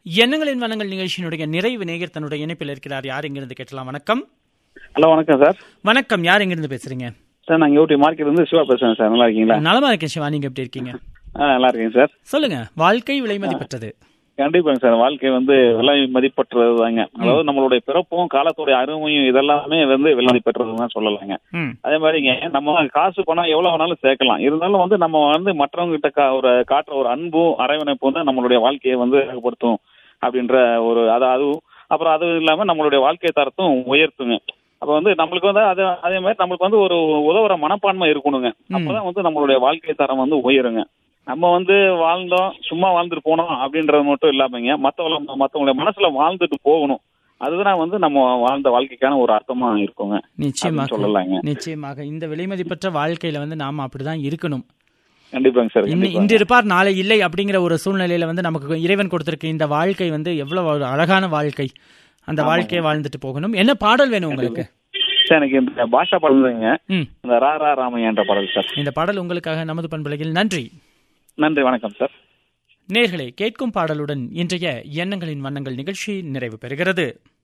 எண்ணங்களின் வனங்கள் நிகழ்ச்சியினுடைய நிறைவு நேயர் தன்னுடைய இணைப்பில் இருக்கிறார் யார் எங்கிருந்து கேட்டலாம் வணக்கம் ஹலோ வணக்கம் சார் வணக்கம் யார் எங்கிருந்து பேசுறீங்க சார் நாங்கள் யூடி மார்க்கெட் இருந்து சிவா பேசுறேன் சார் நல்லா இருக்கீங்களா நலமா இருக்கேன் சிவா நீங்க எப்படி இருக்கீங்க ஆ நல்லா இருக்கேன் சார் சொல்லுங்க வாழ்க்கை விலை மதிப்பற்றது கண்டிப்பாங்க சார் வாழ்க்கை வந்து விலை மதிப்பற்றது தாங்க அதாவது நம்மளுடைய பிறப்பும் காலத்துடைய அருமையும் இதெல்லாமே வந்து விலை மதிப்பற்றது தான் சொல்லலாங்க ம் அதே மாதிரிங்க நம்ம காசு பணம் எவ்வளவு வேணாலும் சேர்க்கலாம் இருந்தாலும் வந்து நம்ம வந்து மற்றவங்க கிட்ட கா- ஒரு காட்டுற ஒரு அன்பும் அரவணைப்பும் தான் நம்மளுடைய வாழ்க்கையை வந்து அழகுபடுத்தும் அப்படின்ற ஒரு அது அதுவும் அப்புறம் அது இல்லாம நம்மளுடைய வாழ்க்கை தரத்தும் உயர்த்துங்க அப்ப வந்து நம்மளுக்கு வந்து அது அதே மாதிரி நம்மளுக்கு வந்து ஒரு உதவுற மனப்பான்மை இருக்கணுங்க அப்பதான் வந்து நம்மளுடைய வாழ்க்கை தரம் வந்து உயருங்க நம்ம வந்து வாழ்ந்தோம் சும்மா வாழ்ந்துட்டு போனோம் அப்படின்றது மட்டும் இல்லாமங்க மத்தவங்க மத்தவங்களுடைய மனசுல வாழ்ந்துட்டு போகணும் அதுதான் வந்து நம்ம வாழ்ந்த வாழ்க்கைக்கான ஒரு அர்த்தமா இருக்குங்க அப்படின்னு நிச்சயமாக சொல்லலாங்க நிச்சயமாக இந்த விலை மதிப்பற்ற வாழ்க்கையில வந்து நாம அப்படிதான் இருக்கணும் கண்டிப்பாங்க சார் இன்னி- கண்டிப்பா இன்று இருப்பார் நாளை இல்லை அப்படிங்கிற ஒரு சூழ்நிலையில வந்து நமக்கு இறைவன் கொடுத்திருக்க இந்த வாழ்க்கை வந்து எவ்வளவு ஒரு அழகான வாழ்க்கை அந்த வாழ்க்கையை வாழ்ந்துட்டு போகணும் என்ன பாடல் வேணும் உங்களுக்கு சார் எனக்கு இந்த பாஷா பாடலுங்க ம் இந்த ரா ரா ராமையா என்ற பாடல் சார் இந்த பாடல் உங்களுக்காக நமது பண்பலையில் நன்றி நன்றி வணக்கம் சார் நேர்களே கேட்கும் பாடலுடன் இன்றைய எண்ணங்களின் வண்ணங்கள் நிகழ்ச்சி நிறைவு பெறுகிறது